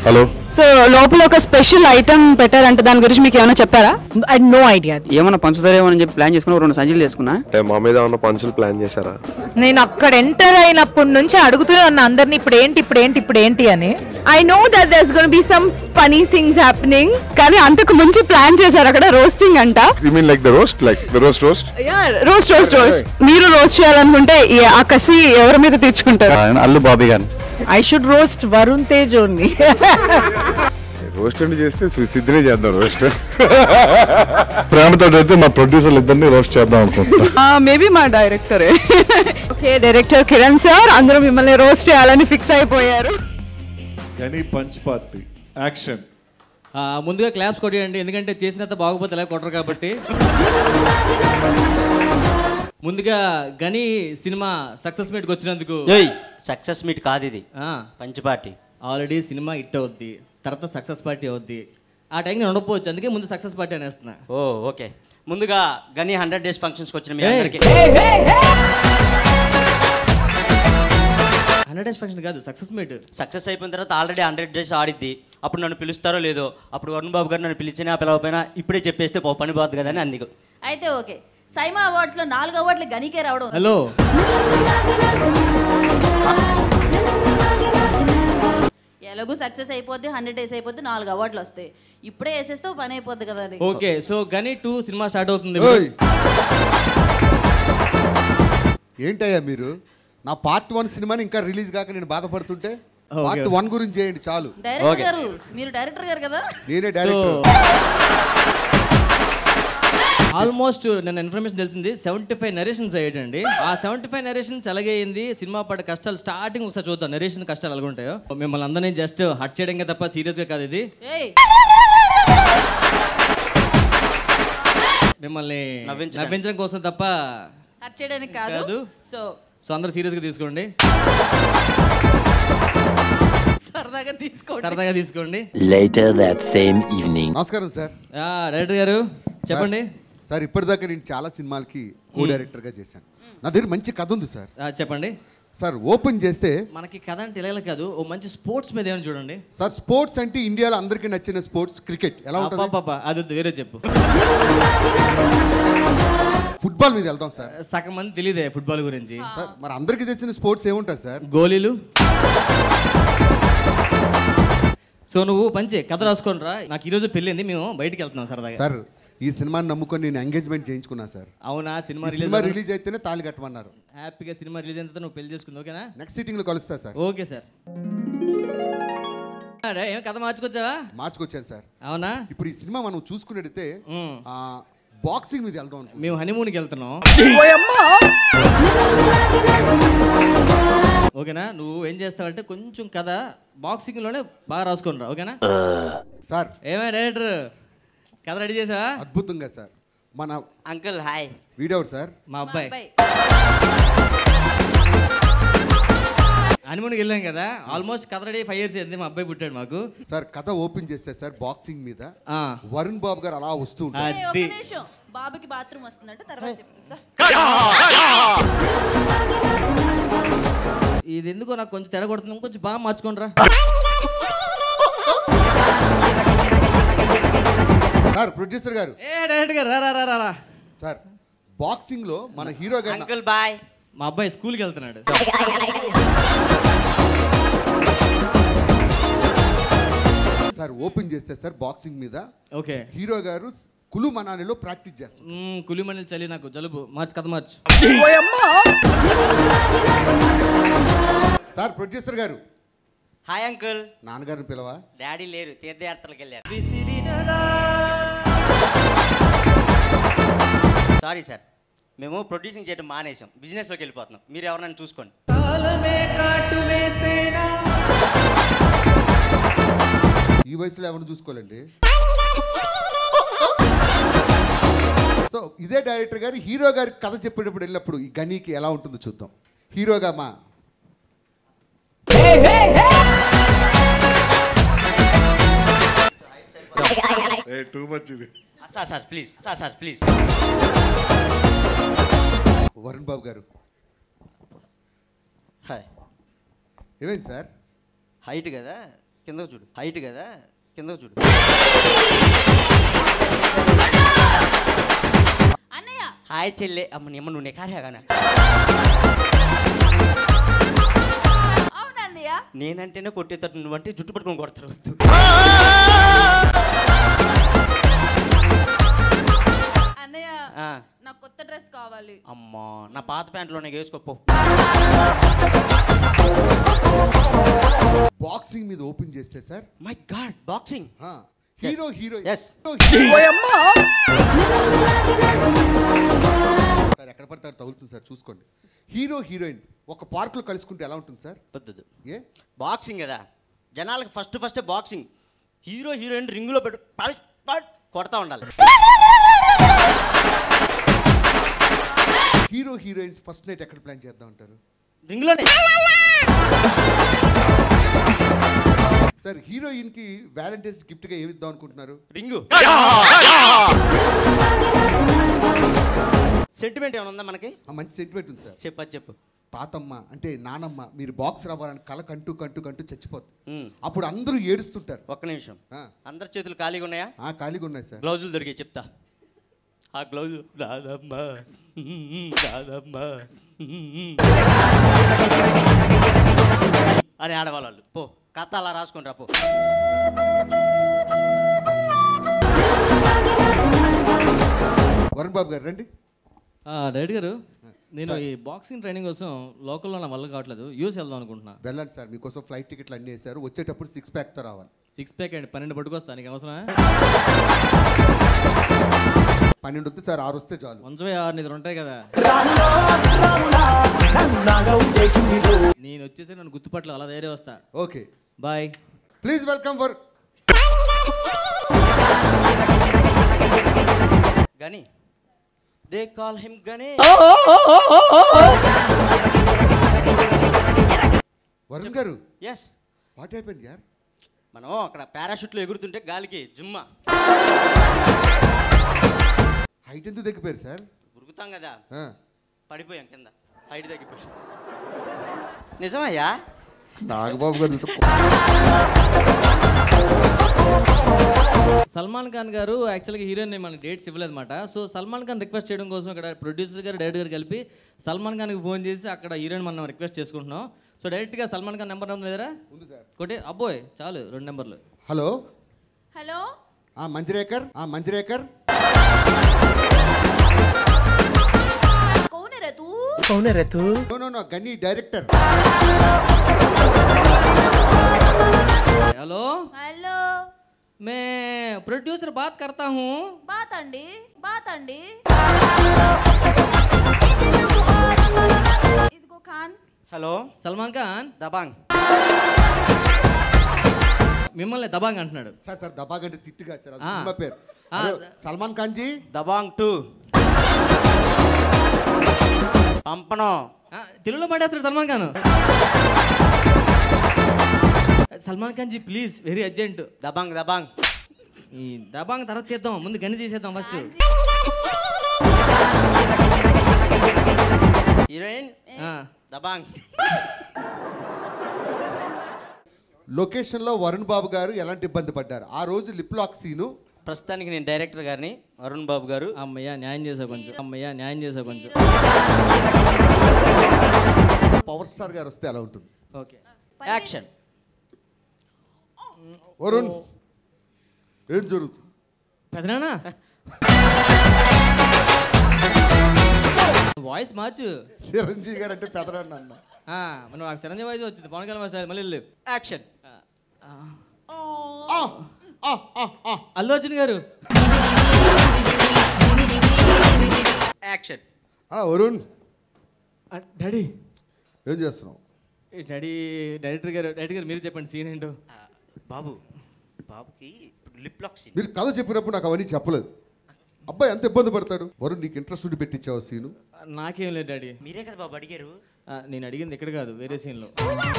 Hello so లోపల ఒక special item పెట్టారంట దాని గురించి మీకు ఏమైనా చెప్పారా ఐ నో ఐడియా ఏమన్నా పంచుతారేమో అని చెప్పి ప్లాన్ చేసుకుని ఒక రెండు సంచులు చేసుకున్నా అంటే మా మీద ఉన్న పంచులు ప్లాన్ చేశారా నేను అక్కడ ఎంటర్ అయినప్పటి నుంచి అడుగుతూనే ఉన్నా అందరిని ఇప్పుడు ఏంటి ఇప్పుడు ఏంటి ఇప్పుడు ఏంటి అని I know that there's gonna be some funny things happening కానీ అంతకు ముందు ప్లాన్ చేశారు అక్కడ రోస్టింగ్ అంట you mean like the roast like the roast roast roast roast roast మీరు రోస్ట్ చేయాలనుకుంటే ఈ- ఆ కసి ఎవరి మీద తెచ్చుకుంటారు అల్లు బాబీ గారు I should roast Varun Tej only roast అండి చేస్తే సి- సిద్ధినే చేద్దాం రోస్ట్ ప్రేమతో అయితే మా ప్రొడ్యూసర్లు ఇద్దరిని రోస్ట్ చేద్దాం అనుకుంటున్నా మేబీ మా డైరెక్టరే ఓకే డైరెక్టర్ కిరణ్ సార్ అందరూ మిమ్మల్ని రోస్ట్ చేయాలని ఫిక్స్ అయిపోయారు గని పంచ్ పార్టీ యాక్షన్ ఆ, ముందుగా క్లాప్స్ కొట్టేయండి ఎందుకంటే చేసిన తర్వాత బాగోపోతే ఎలా కొట్టరు కాబట్టి ముందుగా గని సినిమా సక్సెస్ మీట్కి వచ్చినందుకు ఏయ్ సక్సెస్ మీట్ కాదు ఇది punch party already cinema hit అవుద్ది తర్వాత సక్సెస్ పార్టీ అవుద్ది ఆ టైం నేను ఉండకపోవచ్చు అందుకే ముందు సక్సెస్ పార్టీ అనేస్తున్నా ఓ ఓకే ముందుగా గని హండ్రెడ్ డేస్ ఫంక్షన్స్కి వచ్చిన మీ ఏయ్. అందరికీ హండ్రెడ్ డేస్ ఫంక్షన్ కాదు సక్సెస్ మీట్ సక్సెస్ అయిపోయిన తర్వాత ఆల్రెడీ హండ్రెడ్ డేస్ ఆడిద్ది అప్పుడు నన్ను పిలుస్తారో లేదో అప్పుడు వరుణ్ బాబు గారు నన్ను పిలిచినా పిలవపోయినా ఇప్పుడే చెప్పేస్తే పో పని పోతుంది కదా అని అందుకు అయితే ఓకే సైమా అవార్డ్స్ లో నాలుగు అవార్డులు గనికే రావడం హలో ఎలాగూ సక్సెస్ అయిపోద్ది హండ్రెడ్ డేస్ అయిపోద్ది నాలుగు అవార్డులు వస్తాయి ఇప్పుడే వేసేస్తే పని అయిపోద్ది కదా అది okay so Ghani two cinema start అవుతుంది ఓయ్. ఏంటయ్యా మీరు నా పార్ట్ వన్ సినిమాని ఇంకా రిలీజ్ కాక నేను బాధపడుతుంటే ఓకే. పార్ట్ వన్ గురించి చేయండి చాలు డైరెక్టర్ గారు మీరు డైరెక్టర్ గారు కదా నేనే సో డైరెక్టర్ ఆల్మోస్ట్ నేను ఇన్ఫర్మేషన్ తెలిసింది సెవెంటీ ఫైవ్ నరేషన్స్ అయ్యేటండి ఆ సెవెంటీ ఫైవ్ నరేషన్స్ ఎలాగే అయింది సినిమా పడ్డ కష్టాలు స్టార్టింగ్ ఒకసారి చూద్దాం నరేషన్ కష్టాలు ఎలాగ ఉంటాయో మిమ్మల్ని అందరినీ జస్ట్ హట్ చేయడంగా తప్ప సీరియస్గా కాదు ఇది ఏయ్ మిమ్మల్ని నవ్వించడానికి. నవ్వించడం కోసం తప్ప హర్ట్ చేయడానికి కాదు కాదు. సో సో అందరూ సీరియస్గా తీసుకోండి సరదాగా తీసుకోండి సరదాగా తీసుకోండి Later that same evening. నమస్కారం సార్ ఆ, డైరెక్టర్ గారు చెప్పండి సార్ ఇప్పటిదాకా నేను చాలా సినిమాలకి కో డైరెక్టర్గా చేశాను నా దగ్గర మంచి కథ ఉంది సార్ ఆ, చెప్పండి సార్ ఓపెన్ చేస్తే మనకి కథ అంటే ఇలా కాదు ఓ మంచి స్పోర్ట్స్ మీద ఏమైనా చూడండి సార్ స్పోర్ట్స్ అంటే ఇండియాలో అందరికీ నచ్చిన స్పోర్ట్స్ క్రికెట్ ఎలా ఉంటుంది అబ్బబ్బబ్బా, అది వద్దు, వేరే చెప్పు ఫుట్బాల్ మీద వెళ్దాం సార్ సగం మంది తెలియదే ఫుట్బాల్ గురించి సార్ మరి అందరికీ తెలిసిన స్పోర్ట్స్ ఏముంటుంది సార్ గోళీలు సో నువ్వు పంచే కథ రాసుకొని రా నాకు ఈరోజు పెళ్ళింది మేము బయటికి వెళ్తున్నాం సరదాగా సార్ ఈ సినిమాని నమ్ముకొని నేను ఎంగేజ్మెంట్ చేయించుకున్నా సార్ అవునా సినిమా ఈ రిలీజ్ సినిమా రిలీజ్ అయితేనే తాళి కట్టమన్నారు హ్యాపీగా సినిమా రిలీజ్ అయిన తర్వాత నువ్వు పెళ్లి చేసుకుంది ఓకేనా నెక్స్ట్ సిట్టింగ్ లో కలుస్తా సార్ ఓకే సార్ అరే, ఏం కథ మార్చుకొచ్చావా మార్చుకొచ్చాను సార్ అవునా ఇప్పుడు ఈ సినిమా మనం చూసుకున్నట్టయితే మ్మ్. ఆ, బాక్సింగ్ మీద వెళ్దాం అనుకుంటున్నాం. మేము హనీమూన్కి వెళ్తున్నాం ఓకేనా నువ్వు ఏం చేస్తావంటే కొంచెం కథ బాక్సింగ్ లోనే బాగా రాసుకొని రా ఓకేనా సార్ ఏమే డైరెక్టర్ కథ రెడీ చేసావా అద్భుతంగా సార్ మన అంకుల్ హాయ్ వీడియో సార్ మా మా అబ్బాయి అబ్బాయి హనీమూన్కి వెళ్ళాం కదా ఆల్మోస్ట్ కథ రెడీ ఫైవ్ ఇయర్స్ అయింది మా అబ్బాయి పుట్టాడు మాకు సార్ కథ ఓపెన్ చేస్తే సార్ బాక్సింగ్ మీద ఆ, వరుణ్ బాబు గారు అలా వస్తూ ఉంటారు ఏయ్, ఒక్క అది నిమిషం బాబుకి బాత్రూమ్ వస్తుందంటే తర్వాత చెప్తుందా ఇది ఎందుకో నాకు కొంచెం తెడ కొడుతుంది కొంచెం బాగా మార్చుకోండి రా సార్ ప్రొడ్యూసర్ గారు ఏ డైరెక్ట్ గా రా రా రా, రా రా సార్ బాక్సింగ్ లో మన హీరో గారు అంకుల్ బాయ్ మా అబ్బాయి స్కూల్కి వెళ్తున్నాడు సార్ ఓపెన్ చేస్తే సార్ బాక్సింగ్ మీద ఓకే హీరో గారు కులు మనాలిలో ప్రాక్టీస్ చేస్తారు మ్మ్, కులిమణి చలి నాకు జలుబు మార్చు కథ మార్చు సార్ ప్రొడ్యూసర్ గారు హాయ్ అంకుల్ నాన్నగారిని పిలవా డాడీ లేరు తీర్థయాత్రలకు వెళ్ళారు సారీ సార్ మేము ప్రొడ్యూసింగ్ చేయడం మానేసాం బిజినెస్లోకి వెళ్ళిపోతున్నాం మీరు ఎవరైనా చూసుకోండి ఈ వయసులో ఎవరు చూసుకోవాలండి సో ఇదే డైరెక్టర్ గారు హీరో గారి కథ చెప్పేటప్పుడు వెళ్ళినప్పుడు ఈ గనీకి ఎలా ఉంటుందో చూద్దాం హీరోగా మా ఏ టూ మచ్ ఇది sir sir please sir sir please Varun Babu గారు హాయ్ ఏమైంది సార్ హైట్ కదా కిందకు చూడు హైట్ కదా కిందకు చూడు అన్నయ్య హాయ్ చెల్లె అమ్మ నిమ్మ నువ్వు నెకారేగానా అవునన్నయ్య నేనంటేనే కొట్టేటట్టు నువ్వంటే జుట్టు పట్టుకొని కొడతారు వద్దు. అన్నయ్య ఆ, నాకు కొత్త డ్రెస్ కావాలి అమ్మా నా పాత ప్యాంట్లోనే వేసుకోపో బాక్సింగ్ మీద ఓపెన్ చేస్తే sir my god boxing hero hero Yes. Sir ఎక్కడ పడతారు తగులుతుంది సార్ చూసుకోండి హీరో హీరోయిన్ ఒక పార్కులో కలుసుకుంటే ఎలా ఉంటుంది సార్ వద్దు ఏ బాక్సింగ్ కదా జనాలకు first first boxing hero heroine రింగులో పెట్టు పడి పడి కొడతా ఉండాలి హీరో హీరోయిన్స్ ఫస్ట్ నైట్ ఎక్కడ ప్లాన్ చేద్దాం అంటారు రింగులోనే సార్ హీరోయిన్ కి వ్యాలంటైన్స్ గిఫ్ట్ గా ఏమి ఇద్దాం అనుకుంటున్నారు రింగు సెంటిమెంట్ ఏమైనా ఉందా మనకి ఆ మంచి సెంటిమెంట్ ఉంది సార్ చెప్పు చెప్పు తాతమ్మ అంటే నానమ్మ మీరు బాక్స్ రావాలని కల కంటూ కంటూ కంటూ చచ్చిపోతుంది ఉమ్, అప్పుడు అందరూ ఏడుస్తుంటారు ఒక్క నిమిషం ఆ, అందరి చేతులు ఖాళీగా ఉన్నాయా ఆ ఖాళీగా ఉన్నాయి సార్ గ్లౌజులు దొరికాయి చెప్తా ఆ గ్లౌజ్ రాదమ్మా ఉమ్, రాదమ్మా ఉమ్. అని ఆడవాళ్ళు పో కథ అలా రాసుకుంటారా పో వరుణ్ బాబు గారు రండి డైరెక్ట్ గారు నేను ఈ బాక్సింగ్ ట్రైనింగ్ కోసం లోకల్లో నా వల్ల కావట్లేదు యూస్ వెళ్దాం అనుకుంటున్నా వెళ్ళండి సార్ మీకోసం ఫ్లైట్ టికెట్లు అన్నీ వేశారు వచ్చేటప్పుడు సిక్స్ ప్యాక్తో రావాలి సిక్స్ ప్యాక్ అండి పన్నెండు పట్టుకొస్తా నీకు అవసరమా పన్నెండు వస్తే సార్ ఆరు వస్తే చాలు వంచవే ఆరు నిద్ర ఉంటాయి కదా నేను వచ్చేసి నన్ను గుర్తుపట్లు అలా ధైర్యం వస్తా okay bye please welcome for Ghani they call him గనే వరుణ్ గారు ఎస్ వాట్ హ్యాపెండ్ యార్ మనం అక్కడ పారాషూట్లో ఎగురుతుంటే గాలికి జుమ్మా హైట్ ఎందుకు తగ్గిపోయారు సార్ ఉరుకుతాం కదా ఆ, పడిపోయాం కింద హైట్ తగ్గిపోయాం నిజమయ్యా నాగబాబు గారు చూస్తే సల్మాన్ ఖాన్ గారు యాక్చువల్గా హీరోయిన్ మనకి డేట్స్ ఇవ్వలేదు అనమాట సో సల్మాన్ ఖాన్ రిక్వెస్ట్ చేయడం కోసం ఇక్కడ ప్రొడ్యూసర్ గారు డైరెక్టర్ గారు కలిపి సల్మాన్ ఖాన్కి ఫోన్ చేసి అక్కడ హీరోయిన్ మనం రిక్వెస్ట్ చేసుకుంటున్నాం సో డైరెక్ట్గా సల్మాన్ ఖాన్ నెంబర్ ఉంది లేదరా ఉంది సార్ కొట్టే అబ్బోయ్ చాలు రెండు నెంబర్లు హలో హలో ఆ మంజరేకర్ ఆ మంజరేకర్ कौन है रे तू no no no Ghani director hello hello मैं प्रोड्यूसर बात करता हूँ బాత్ అండి బాత్ అండి ఇదిగో ఖాన్ హలో సల్మాన్ ఖాన్ దబాంగ్ మిమ్మల్ని దబాంగ్ అంటున్నాడు సార్ సార్ దబాగ్ అంటే తిట్టుగా సార్ అది ఆ. సినిమా పేరు ఆ. హలో, సల్మాన్ ఖాన్ జీ దబాంగ్ టూ పంపను ఆ, తెలుగులో మాట్లాడతాడు Salman Khan Salman Khan ji please very urgent Dabangg Dabangg ఈ దబాంగ్ తర్వాత తీద్దాం ముందు గని తీసేద్దాం ఫస్ట్ హీరోయిన్ దబాంగ్ లొకేషన్ లో వరుణ్ బాబు గారు ఎలాంటి ఇబ్బంది పడ్డారు ఆ రోజు లిప్ లాక్ సీను ప్రస్తుతానికి నేను డైరెక్టర్ గారిని అరుణ్ బాబు గారు అమ్మయ్య న్యాయం చేసా కొంచెం అమ్మయ్య న్యాయం చేసా కొంచెం పవర్ స్టార్ గారు వస్తే ఎలా ఉంటుంది ఓకే యాక్షన్ వరుణ్ ఏం జరుగుతుంది పెదనానా వాయిస్ మార్చు చిరంజీవి గారు అంటే పెదరాన్ని అన్న ఆ, మరి నాకు చిరంజీవి వాయిస్ వచ్చింది పవన్ కళ్యాణ్ వాయిస్ మళ్ళీ వెళ్ళు. యాక్షన్ ఆ, ఆ, ఆ, ఆ. అల్లు అర్జున్ గారు యాక్షన్ ఆ, వరుణ్ ఆ, డాడీ ఏం చేస్తున్నావు ఈ డాడీ డైరెక్టర్ గారు డైరెక్టర్ గారు మీరు చెప్పండి సీన్ ఏంటో బాబు బాబుకి ఇప్పుడు లిప్ లాక్ సీన్ మీరు కథ చెప్పినప్పుడు నాకు అవన్నీ చెప్పలేదు అబ్బాయి ఎంత ఇబ్బంది పడతాడు వరుణ్ నీకు ఇంట్రెస్ట్ ఉండి పెట్టించావు సీను నాకేం లేదు డాడీ మీరే కదా బాబు అడిగారు ఆ, నేను అడిగింది ఇక్కడ కాదు వేరే సీన్లో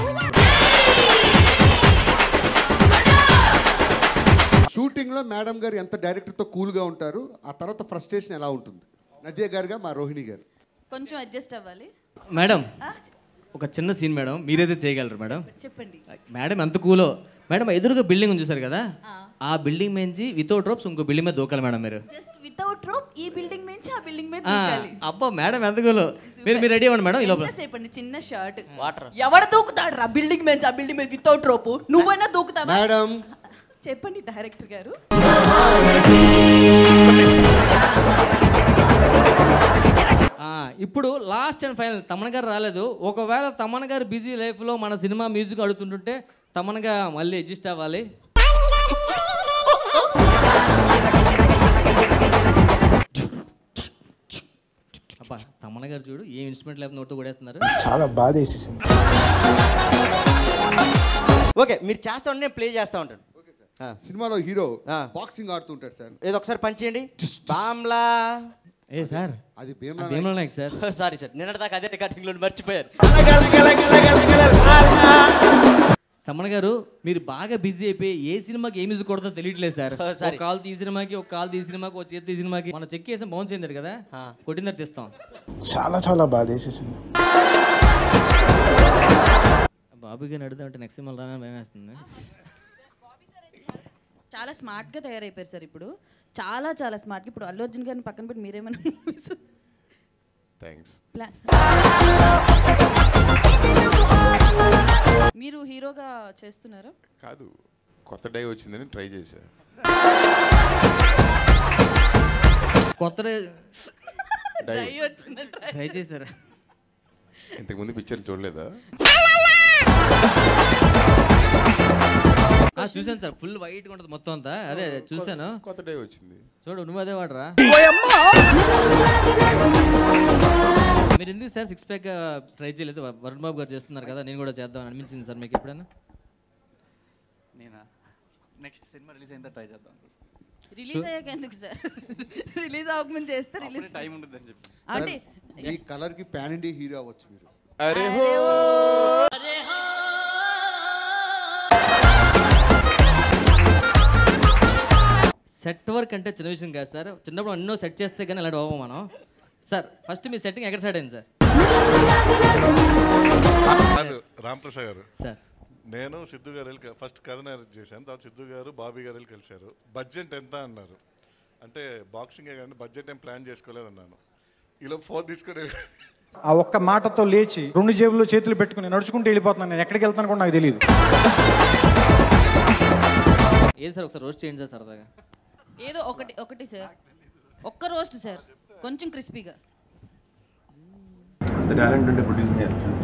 షూటింగ్ లో మేడం గారు ఎంత డైరెక్టర్ తో కూల్ గా ఉంటారు ఆ తర్వాత ఫ్రస్ట్రేషన్ ఎలా ఉంటుంది నదియా గారుగా మా రోహిణి గారు కొంచెం అడ్జస్ట్ అవ్వాలి మేడం ఒక చిన్న సీన్ మేడం మీరైతే చేయగలరు మేడం చెప్పండి మేడం ఎంత కూలో మేడం ఎదురుగా బిల్డింగ్ ఉంది చూసారు కదా ఆ బిల్డింగ్ నుంచి వితౌట్ రోప్స్ ఇంకో బిల్డింగ్ మీద దూకాలి మేడం మీరు జస్ట్ వితౌట్ రోప్ ఈ బిల్డింగ్ నుంచి ఆ బిల్డింగ్ మీద ఆ, దూకాలి అబ్బా మేడం ఎంత కూలో మీరు మీరు రెడీ అవ్వండి మేడం ఈ లోపల ఎంతసేపు అండి చిన్న షర్ట్ వాటర్ ఎవడు దూకుతాడు రా బిల్డింగ్ మీద ఆ బిల్డింగ్ మీద వితౌట్ రోపు నువ్వైనా దూకుతావా మేడం చెప్పండి డైరెక్టర్ గారు ఆ, ఇప్పుడు లాస్ట్ అండ్ ఫైనల్ తమన్ గారు రాలేదు ఒకవేళ తమన్ గారు బిజీ లైఫ్లో మన సినిమా మ్యూజిక్ అడుగుతుంటుంటే తమన్గా మళ్ళీ అడ్జస్ట్ అవ్వాలి అబ్బా తమన్ గారు చూడు ఏ ఇన్స్ట్రుమెంట్ లేకపోతే నోట్తో కొడేస్తున్నారు చాలా బాధ వేసేసింది ఓకే మీరు చేస్తా ఉంటే నేను ప్లే చేస్తా ఉంటాను సినిమాలో హీరో ఆ. బాక్సింగ్ ఆడుతుంటాడు సార్ ఏదో ఒకసారి పని చేయండి బామ్లా ఏ సార్ అది ఆ Bheemla Bheemla Nayak sir sorry sir నిన్నటి దాకా అదే రికార్డింగ్లో మర్చిపోయారు తమన్ గారు మీరు బాగా బిజీ అయిపోయి ఏ సినిమాకి ఏ మ్యూజిక్ కొడతా తెలియట్లేదు సార్ Oh, ఒక sorry. కాల్ తీ సినిమాకి ఒక కాల్ తీ సినిమాకి ఒక చేతి ఈ సినిమాకి మన చెక్ చేసాం బౌన్స్ అయింది కదా ఆ. కొట్టిన తర్వాత ఇస్తాం చాలా చాలా బాధ వేసేసింది బాబు గారిని అడుగుదామంటే నెక్స్ట్ సినిమా రాగానే భయం వేస్తుంది చాలా స్మార్ట్ గా తయారైపోయారు సార్ ఇప్పుడు చాలా చాలా స్మార్ట్ ఇప్పుడు అల్లు అర్జున్ గారిని పక్కన పెట్టి మీరేమైనా movies థ్యాంక్స్ ప్లా- మీరు హీరోగా చేస్తున్నారా కాదు కొత్త డై వచ్చిందని ట్రై చేశా కొత్త డై ట్రై వచ్చిందంట ట్రై చేశారా ఇంతకుముందు పిక్చర్ చూడలేదా ఆ, చూశాను సార్ ఫుల్ వైట్ గా ఉంటుంది మొత్తం అంతా అదే చూశాను కొత్త డై వచ్చింది చూడు నువ్వు అదే వాడరా మీరు ఎందుకు సార్ సిక్స్ ప్యాక్ ట్రై చేయలేదు వ- వరుణ్ బాబు గారు చేస్తున్నారు కదా నేను కూడా చేద్దాం అనిపించింది సార్ మీకు ఎప్పుడైనా నేనా నెక్స్ట్ సినిమా రిలీజ్ అయిన ట్రై చేద్దాం రిలీజ్ అయ్యాక ఎందుకు సార్ రిలీజ్ అవ్వకముందు చేస్తే రిలీజ్ టైం ఉంటుందని చెప్పి అంటే ఈ కలర్ కి పాన్ ఇండియా హీరో అవ్వచ్చు మీరు అరే హో సెట్ వర్క్ అంటే చిన్న విషయం కాదు సార్ చిన్నప్పుడు ఎన్నో సెట్ చేస్తే కానీ ఇలాంటి అవ్వం మనం సార్ ఫస్ట్ మీ సెట్టింగ్ ఎక్కడ స్టార్ట్ అయింది సార్ కాదు రామప్రసాద్ గారు సార్ నేను సిద్ధు గారు వెళ్ళి ఫస్ట్ కథ narrate చేశాను తర్వాత సిద్ధు గారు బాబీ గారు వెళ్ళి కలిశారు బడ్జెట్ ఎంత అన్నారు అంటే బాక్సింగే కానీ బడ్జెట్ ఏం ప్లాన్ చేసుకోలేదు అన్నాను ఈలోపు ఫోన్ తీసుకొని ఆ ఒక్క మాటతో లేచి రెండు జేబుల్లో చేతులు పెట్టుకుని నడుచుకుంటూ వెళ్ళిపోతున్నాను నేను ఎక్కడికి వెళ్తాను కూడా నాకు తెలియదు ఏది సార్ ఒకసారి రోస్ట్ చేయండి సార్ సరదాగా ఏదో ఒకటి ఒకటి సార్ ఒక్క రోస్ట్ సార్ కొంచెం క్రిస్పీగా టాలెంట్ ఉంటే ప్రొడ్యూసింగ్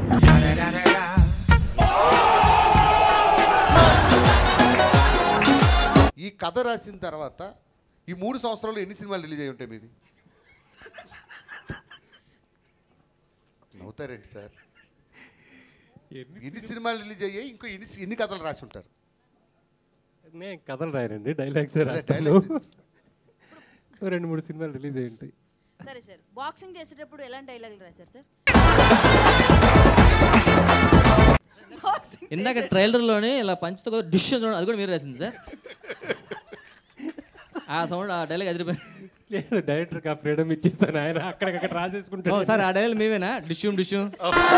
ఈ కథ రాసిన తర్వాత ఈ మూడు సంవత్సరాలు ఎన్ని సినిమాలు రిలీజ్ అయి ఉంటాయి మీవి నవ్వుతారేంటి సార్ ఎన్ని సినిమాలు రిలీజ్ అయ్యాయి ఇంకో ఎన్ని ఎన్ని కథలు రాసి ఉంటారు నేను కథలు రాయనండి డైలాగ్స్ అదే రాస్తాను dialogues. రెండు మూడు సినిమాలు రిలీజ్ అయ్యి ఉంటాయి సరే సార్ బాక్సింగ్ చేసేటప్పుడు ఎలాంటి డైలాగులు రాశారు సార్ ఇందాక ట్రైలర్లోనే ఇలా పంచుతో డిష్ చూడండి అది కూడా మీరు రాసింది సార్ ఆ సౌండ్ ఆ డైలాగ్ ఎదిరిపోయింది లేదు డైరెక్టర్కి ఆ ఫ్రీడమ్ ఇచ్చేసాను ఆయన అక్కడికక్కడ రాసేసుకుంటాను ఓ, సార్ ఆ డైలాగ్ మేమేనా డిష్యూమ్ డిష్యూమ్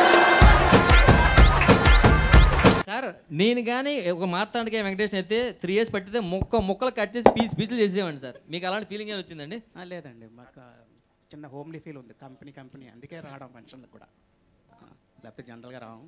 సార్ నేను కానీ ఒక మార్తాండకే వెంకటేష్ అయితే త్రీ ఇయర్స్ పట్టితే ముక్క ముక్కలు కట్ చేసి పీస్ పీసులు చేసేవాడిని సార్ మీకు అలాంటి ఫీలింగ్ ఏమైనా వచ్చిందండి ఆ, లేదండి మాకు ఆ, చిన్న హోమ్లీ ఫీల్ ఉంది కంపెనీ కంపెనీ అందుకే రావడం ఫంక్షన్లకు కూడా ఆ, లేకపోతే జనరల్గా రావం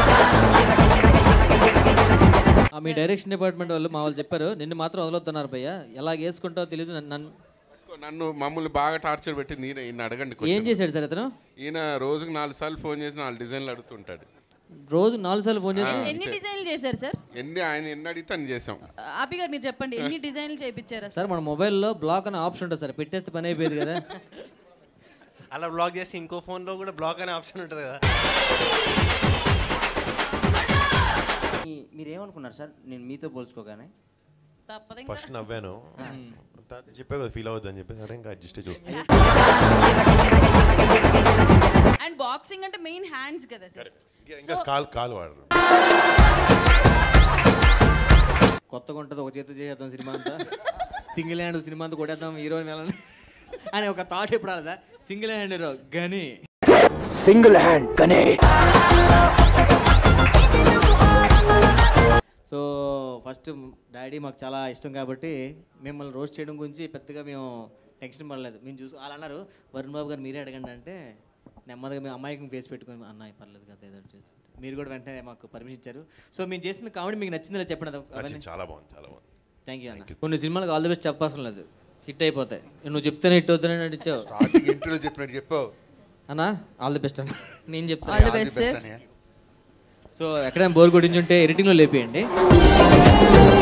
ఆ, మీ డైరెక్షన్ డిపార్ట్మెంట్ వాళ్ళు మా వాళ్ళు చెప్పారు నిన్ను మాత్రం వదలొద్దన్నారు భయ్య ఎలా వేసుకుంటావో తెలియదు నన్ను- నన్ను నన్ను మమ్మల్ని బాగా టార్చర్ పెట్టింది ఈయన ఈయన అడగండి ఏం question. చేశాడు సార్ ఇతను ఈయన రోజుకు నాలుగు సార్లు ఫోన్ చేసి నాలుగు డిజైన్లు అడుగుతుంటాడు రోజు నాలుగు సార్లు ఫోన్ చేసి ఎన్ని డిజైన్లు చేశారు సార్ ఎన్ని ఆయన ఎన్ని అడిగితే అని చేసాం ఆపి గారు మీరు చెప్పండి ఎన్ని డిజైన్లు చేయించారా సార్ మన మొబైల్లో బ్లాక్ అనే ఆప్షన్ ఉంటుంది సార్ పెట్టేస్తే పని అయిపోయేది కదా అలా బ్లాక్ చేసి ఇంకో ఫోన్లో కూడా బ్లాక్ అనే ఆప్షన్ ఉంటుంది కదా మీ- మీరేమనుకున్నారు సార్ నేను మీతో పోల్చుకోగానే తప్పదు ఫస్ట్ నవ్వాను తర్వాత చెప్పే కదా ఫీల్ అవ్వద్దు అని చెప్పి సరే ఇంకా అడ్జస్ట్ చూస్తాను అండ్ బాక్సింగ్ అంటే మెయిన్ హ్యాండ్స్ కదా సార్ ఇంకా కాల్ కాల్ వాడరు కొత్తగా ఉంటుంది ఒక చేత చేసేద్దాం సినిమా అంతా సింగిల్ హ్యాండ్ సినిమా అంతా కొట్టేద్దాం హీరోయిన్ వెళ్ళని అని ఒక థాట్ ఎప్పుడు రాలేదా single hand hero Ghani single hand కనే సో ఫస్ట్ డాడీ మాకు చాలా ఇష్టం కాబట్టి మిమ్మల్ని రోస్ట్ చేయడం గురించి పెద్దగా మేము టెన్షన్ పడలేదు మేము చూసి వాళ్ళు అన్నారు వరుణ్ బాబు గారు మీరే అడగండి అంటే నెమ్మదిగా మేము అమ్మాయికి ఫేస్ పెట్టుకుని అన్నయ్య పర్లేదు కదా ఏదో ఒకటి చేస్తుంటే." మీరు కూడా వెంటనే మాకు పర్మిషన్ ఇచ్చారు సో మేము చేసిన కామెడీ మీకు నచ్చిందో చెప్పండి అది అవన్నీ నచ్చింది, చాలా బాగుంది చాలా బాగుంది థ్యాంక్ యూ అన్న కొన్ని సినిమాలకు ఆల్ ది బెస్ట్ చెప్పవసరం లేదు హిట్ అయిపోతాయి నువ్వు చెప్తేనే హిట్ అవుతానే నడిచావు స్టార్టింగ్ ఇంటర్వ్యూలో చెప్పినట్టు చెప్పావు అన్నా ఆల్ ది బెస్ట్ అన్న నేను చెప్తాను All the best, sir. So ఎక్కడైనా బోర్ కొట్టించుంటే ఎడిటింగ్లో లేపేయండి